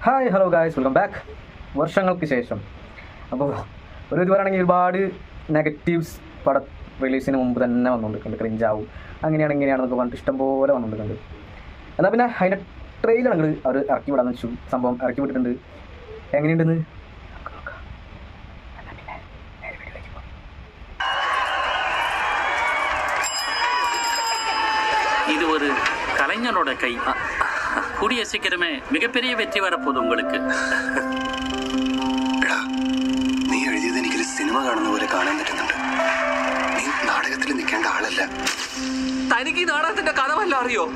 Hi hello guys welcome back വർഷങ്ങൾക്ക് ശേഷം അപ്പോൾ ഒരു ഇത് പറയുകയാണെങ്കിൽ ഒരുപാട് നെഗറ്റീവ്സ് പട റിലീസിന് മുമ്പ് തന്നെ വന്നുകൊണ്ടിരിക്കുന്നുണ്ട് ക്രിഞ്ചാവും അങ്ങനെയാണ് ഇങ്ങനെയാണെന്നൊക്കെ പറഞ്ഞിട്ട് ഇഷ്ടം പോലെ വന്നുകൊണ്ടിരിക്കുന്നുണ്ട് എന്നാൽ പിന്നെ അതിൻ്റെ ട്രെയിലർ ഞങ്ങൾ അവർ ഇറക്കി വിടാന്ന് വെച്ചു സംഭവം ഇറക്കി വിട്ടിട്ടുണ്ട് എങ്ങനെയുണ്ടെന്ന് നമുക്ക് നോക്കാം. എന്നാ പിന്നെ നേരെ വീഡിയോയിലേക്ക് പോകാം. இது ஒரு கலைஞனோட கை கூடிய சீக்கிரமே மிகப்பெரிய வெற்றி வரப்போகுது உங்களுக்கு എടാ നീ എഴുതിയത് എനിക്കൊരു സിനിമ കാണുന്ന പോലെ കാണാൻ പറ്റുന്നുണ്ട് നീ നാടകത്തിൽ നിൽക്കേണ്ട ആളല്ല തനിക്ക് ഈ നാടകത്തിന്റെ കഥ വല്ല അറിയോ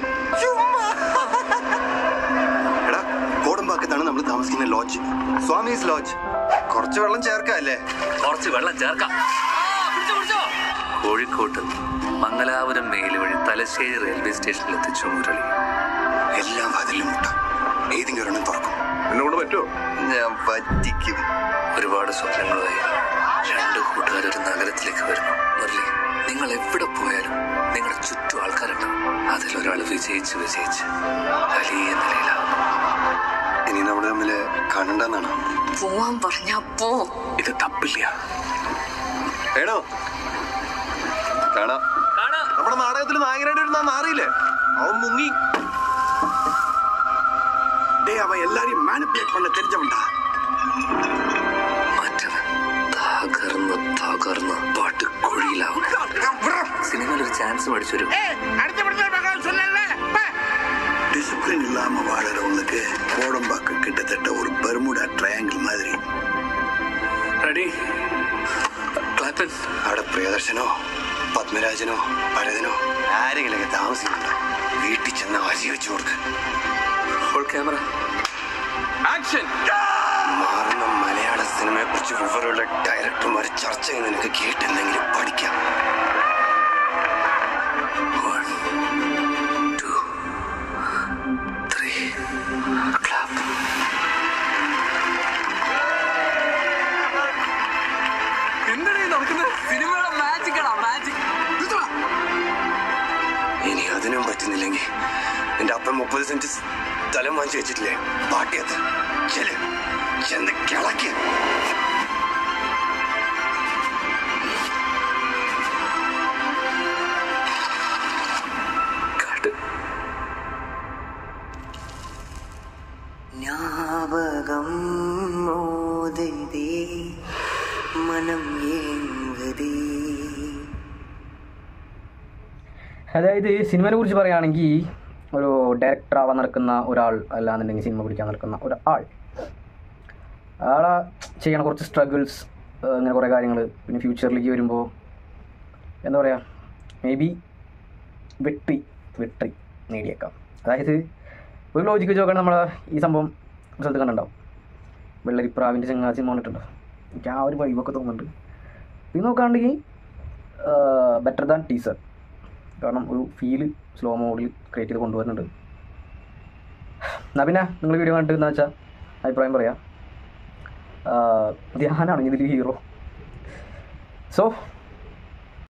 എടാ കോടമ്പാക്കത്താണ് നമ്മൾ താമസിക്കുന്ന ലോഡ്ജ് സ്വാമീസ് ലോഡ്ജ് കുറച്ച് വെള്ളം ചേർക്കല്ലേ കുറച്ച് വെള്ളം ചേർക്കാം കോഴിക്കോട്ട് മംഗലാപുരം മെയിൽ വഴി തലശ്ശേരി റെയിൽവേ സ്റ്റേഷനിൽ എത്തിച്ചു മുരളി എല്ലാം വാതിലും മുട്ടാം ഏതെങ്കിലും ഒരെണ്ണം തുറക്കും എന്നോട് പറ്റുമോ ഞാൻ പറ്റിക്കും ഒരുപാട് സ്വപ്നങ്ങളുമായി രണ്ട് കൂട്ടുകാർ ഒരു നഗരത്തിലേക്ക് വരുന്നു മുരളി നിങ്ങൾ എവിടെ പോയാലും നിങ്ങളുടെ ചുറ്റും ആൾക്കാരുണ്ടാവും അതിലൊരാൾ വിജയിച്ച് വിജയിച്ച് വലിയ നിലയിലാവും ഇനി നമ്മൾ തമ്മിൽ കാണണ്ടെന്നാണോ പോവാൻ പറഞ്ഞാ പോ ഇത് തപ്പില്ല ഏടോ കാണാം നമ്മുടെ നാടകത്തിൽ നായകനായിട്ട് ഇരുന്ന നാറിയില്ലേ അവൻ മുങ്ങി டேய் அவன் எல்லாரையும் மேனிபுலேட் பண்ண தெரிஞ்சவன்டா മറ്റവൻ തകർന്ന് തകർന്ന് പാട്ടുകുഴിയിലാവും സിനിമയിൽ ഒരു ചാൻസ് മേടിച്ചൊരു டிசிப்ளின் இல்லாம வாழறவங்களுக்கு கோடம்பாக்கு கிட்டத்தட்ட ஒரு பெர்முடா ட்ரையாங்கிள் மாதிரி റെഡി ക്ലാപ്പൻ അവിടെ പ്രിയദർശനോ പത്മരാജനോ ഭരതനോ ആരെങ്കിലൊക്കെ താമസിക്കുന്നുണ്ടോ വീട്ടിൽ ചെന്ന് വാശി വെച്ചു കൊടുക്ക് ഹോൾ ക്യാമറ ആക്ഷൻ മാറുന്ന മലയാള സിനിമയെ കുറിച്ച് വിവരമുള്ള ഡയറക്ടർമാർ ചർച്ച ചെയ്യുന്ന നിനക്ക് കേട്ടെന്തെങ്കിലും പഠിക്കാം വൺ ടു ത്രീ ക്ലാപ്പ് എന്താണ് നടക്കുന്നത് സിനിമയുടെ മാജിക് ആണോ മാജിക് ഇനി അതിനും പറ്റുന്നില്ലെങ്കിൽ എന്റെ അപ്പൻ മുപ്പത് സെന്റ് സ്ഥലം വാങ്ങിച്ചു വെച്ചിട്ടില്ലേ പാട്ടിയത്ത് ചെല് ചെന്ന് കിളക്ക് കാട്ട് ஞாபகம் மோதுதே மனம் ஏங்குதே അതായത് സിനിമയെ കുറിച്ച് പറയുകയാണെങ്കിൽ ഒരു ഡയറക്ടർ ആവാൻ നടക്കുന്ന ഒരാൾ അല്ലാന്നുണ്ടെങ്കിൽ സിനിമ പിടിക്കാൻ നടക്കുന്ന ഒരാൾ ആളെ ചെയ്യണ കുറച്ച് സ്ട്രഗിൾസ് അങ്ങനെ കുറേ കാര്യങ്ങൾ പിന്നെ ഫ്യൂച്ചറിലേക്ക് വരുമ്പോൾ എന്താ പറയുക മേ ബി വെട്ടി വെട്ടി നേടിയേക്കാം അതായത് ഒരു ലോജിക്ക് വെച്ച് നോക്കുകയാണെങ്കിൽ നമ്മളെ ഈ സംഭവം ഒരു സ്ഥലത്ത് കണ്ടിട്ടുണ്ടാവും വെള്ളരിപ്രാവിൻ്റെ ചങ്ങാച്ചി മോണിട്ടുണ്ടോ എനിക്ക് ആ ഒരു വൈബൊക്കെ തോന്നുന്നുണ്ട് ഇത് നോക്കുകയാണെങ്കിൽ ബെറ്റർ ദാൻ ടീസർ കാരണം ഒരു ഫീല് സ്ലോ മോഡിൽ ക്രിയേറ്റ് ചെയ്ത് കൊണ്ടുവരുന്നുണ്ട് എന്നാൽ പിന്നെ നിങ്ങൾ വീഡിയോ കണ്ടിട്ട് എന്താ വെച്ചാൽ അഭിപ്രായം പറയാം ധ്യാനാണ് ഇതിൽ ഹീറോ സോ